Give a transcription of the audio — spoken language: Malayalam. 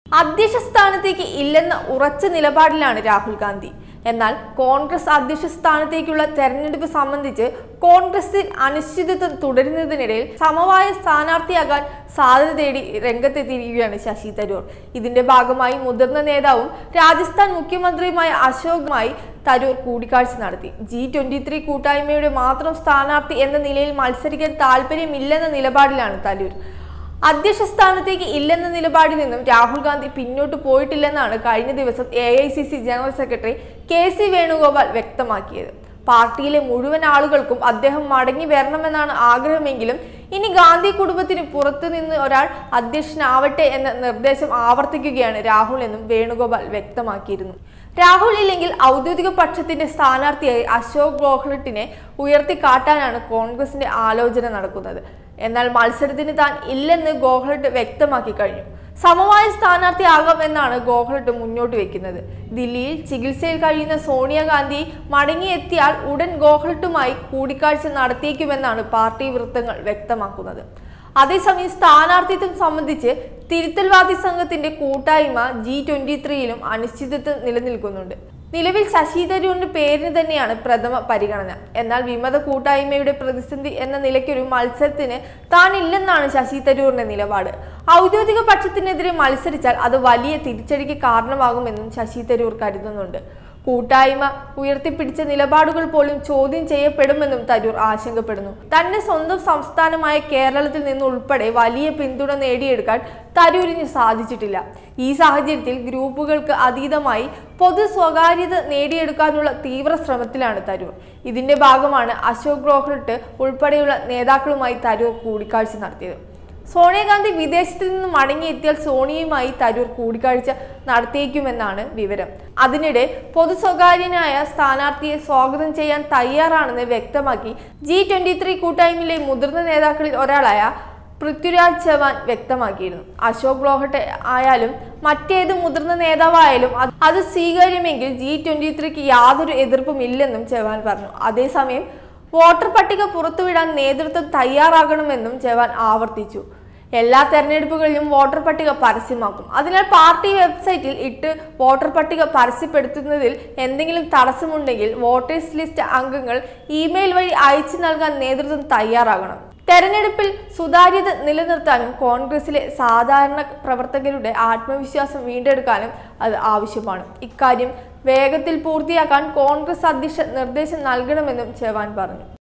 അധ്യക്ഷ സ്ഥാനത്തേക്ക് ഇല്ലെന്ന ഉറച്ച നിലപാടിലാണ് രാഹുൽ ഗാന്ധി എന്നാൽ കോൺഗ്രസ് അധ്യക്ഷ സ്ഥാനത്തേക്കുള്ള തെരഞ്ഞെടുപ്പ് സംബന്ധിച്ച് കോൺഗ്രസിൽ അനിശ്ചിതത്വം തുടരുന്നതിനിടയിൽ സമവായ സ്ഥാനാർത്ഥിയാകാൻ സാധ്യത തേടി രംഗത്തെത്തിയിരിക്കുകയാണ് ശശി തരൂർ ഇതിന്റെ ഭാഗമായി മുതിർന്ന നേതാവും രാജസ്ഥാൻ മുഖ്യമന്ത്രിയുമായ അശോകുമായി തരൂർ കൂടിക്കാഴ്ച നടത്തി ജി ട്വന്റി ത്രീ കൂട്ടായ്മയുടെ മാത്രം സ്ഥാനാർത്ഥി എന്ന നിലയിൽ മത്സരിക്കാൻ താല്പര്യമില്ലെന്ന നിലപാടിലാണ് തരൂർ അധ്യക്ഷ സ്ഥാനത്തേക്ക് ഇല്ലെന്ന നിലപാടിൽ നിന്നും രാഹുൽ ഗാന്ധി പിന്നോട്ട് പോയിട്ടില്ലെന്നാണ് കഴിഞ്ഞ ദിവസം A I C C general secretary K C Venugopal വ്യക്തമാക്കിയത് പാർട്ടിയിലെ മുഴുവൻ ആളുകൾക്കും അദ്ദേഹം മടങ്ങി വരണമെന്നാണ് ആഗ്രഹമെങ്കിലും ഇനി ഗാന്ധി കുടുംബത്തിന് പുറത്തു നിന്ന് ഒരാൾ അധ്യക്ഷനാവട്ടെ എന്ന നിർദ്ദേശം ആവർത്തിക്കുകയാണ് രാഹുൽ എന്നും വേണുഗോപാൽ വ്യക്തമാക്കിയിരുന്നു രാഹുൽ ഇല്ലെങ്കിൽ ഔദ്യോഗിക പക്ഷത്തിന്റെ സ്ഥാനാർത്ഥിയായി അശോക് ഗോഹ്ലട്ടിനെ ഉയർത്തിക്കാട്ടാനാണ് കോൺഗ്രസിന്റെ ആലോചന നടക്കുന്നത് എന്നാൽ മത്സരത്തിന് താൻ ഇല്ലെന്ന് ഗോഹ്ലട്ട് വ്യക്തമാക്കി കഴിഞ്ഞു സമവായ സ്ഥാനാർത്ഥിയാകാം എന്നാണ് ഗോഹ്ലട്ട് മുന്നോട്ട് വെക്കുന്നത് ദില്ലിയിൽ ചികിത്സയിൽ കഴിയുന്ന സോണിയാഗാന്ധി മടങ്ങിയെത്തിയാൽ ഉടൻ ഗോഹ്ലട്ടുമായി കൂടിക്കാഴ്ച നടത്തിയേക്കുമെന്നാണ് പാർട്ടി വൃത്തങ്ങൾ വ്യക്തമാക്കുന്നത് അതേസമയം സ്ഥാനാർത്ഥിത്വം സംബന്ധിച്ച് തിരുത്തൽവാദി സംഘത്തിന്റെ കൂട്ടായ്മ ജി ട്വന്റി ത്രീയിലും അനിശ്ചിതത്വം നിലനിൽക്കുന്നുണ്ട് നിലവിൽ ശശി തരൂരിന്റെ പേരിന് തന്നെയാണ് പ്രഥമ പരിഗണന എന്നാൽ വിമത കൂട്ടായ്മയുടെ പ്രതിസന്ധി എന്ന നിലയ്ക്കൊരു മത്സരത്തിന് താനില്ലെന്നാണ് ശശി തരൂരിന്റെ നിലപാട് ഔദ്യോഗിക പക്ഷത്തിനെതിരെ മത്സരിച്ചാൽ അത് വലിയ തിരിച്ചടിക്ക് കാരണമാകുമെന്നും ശശി തരൂർ കരുതുന്നുണ്ട് കൂട്ടായ്മ ഉയർത്തിപ്പിടിച്ച നിലപാടുകൾ പോലും ചോദ്യം ചെയ്യപ്പെടുമെന്നും തരൂർ ആശങ്കപ്പെടുന്നു തന്നെ സ്വന്തം സംസ്ഥാനമായ കേരളത്തിൽ നിന്ന് ഉൾപ്പെടെ വലിയ പിന്തുണ നേടിയെടുക്കാൻ തരൂരിന് സാധിച്ചിട്ടില്ല ഈ സാഹചര്യത്തിൽ ഗ്രൂപ്പുകൾക്ക് അതീതമായി പൊതു സ്വകാര്യത നേടിയെടുക്കാനുള്ള തീവ്ര ശ്രമത്തിലാണ് തരൂർ ഇതിന്റെ ഭാഗമാണ് അശോക് ഗെഹ്ലോട്ട് ഉൾപ്പെടെയുള്ള നേതാക്കളുമായി തരൂർ കൂടിക്കാഴ്ച നടത്തിയത് സോണിയാഗാന്ധി വിദേശത്ത് നിന്ന് മടങ്ങിയെത്തിയാൽ സോണിയയുമായി തരൂർ കൂടിക്കാഴ്ച നടത്തിയേക്കുമെന്നാണ് വിവരം അതിനിടെ പൊതു സ്വകാര്യനായ സ്ഥാനാർത്ഥിയെ സ്വാഗതം ചെയ്യാൻ തയ്യാറാണെന്ന് വ്യക്തമാക്കി ജി ട്വന്റി ത്രീ കൂട്ടായ്മയിലെ മുതിർന്ന നേതാക്കളിൽ ഒരാളായ പൃഥ്വിരാജ് ചവാൻ വ്യക്തമാക്കിയിരുന്നു അശോക് ഗെഹ്ലോട്ട് ആയാലും മറ്റേത് മുതിർന്ന നേതാവായാലും അത് അത് സ്വീകാര്യമെങ്കിൽ ജി ട്വന്റി ത്രീക്ക് യാതൊരു എതിർപ്പും ഇല്ലെന്നും ചവാൻ പറഞ്ഞു അതേസമയം വോട്ടർ പട്ടിക പുറത്തുവിടാൻ നേതൃത്വം തയ്യാറാകണമെന്നും ജവാൻ ആവർത്തിച്ചു എല്ലാ തെരഞ്ഞെടുപ്പുകളിലും വോട്ടർ പട്ടിക പരസ്യമാക്കും അതിനാൽ പാർട്ടി വെബ്സൈറ്റിൽ ഇട്ട് വോട്ടർ പട്ടിക പരസ്യപ്പെടുത്തുന്നതിൽ എന്തെങ്കിലും തടസ്സമുണ്ടെങ്കിൽ വോട്ടേഴ്സ് ലിസ്റ്റ് അംഗങ്ങൾ ഇമെയിൽ വഴി അയച്ചു നൽകാൻ നേതൃത്വം തയ്യാറാകണം തെരഞ്ഞെടുപ്പിൽ സുതാര്യത നിലനിർത്താനും കോൺഗ്രസിലെ സാധാരണ പ്രവർത്തകരുടെ ആത്മവിശ്വാസം വീണ്ടെടുക്കാനും അത് ആവശ്യമാണ് ഇക്കാര്യം വേഗത്തിൽ പൂർത്തിയാക്കാൻ കോൺഗ്രസ് അധ്യക്ഷ നിർദ്ദേശം നൽകണമെന്നും ചെവാൻ പറഞ്ഞു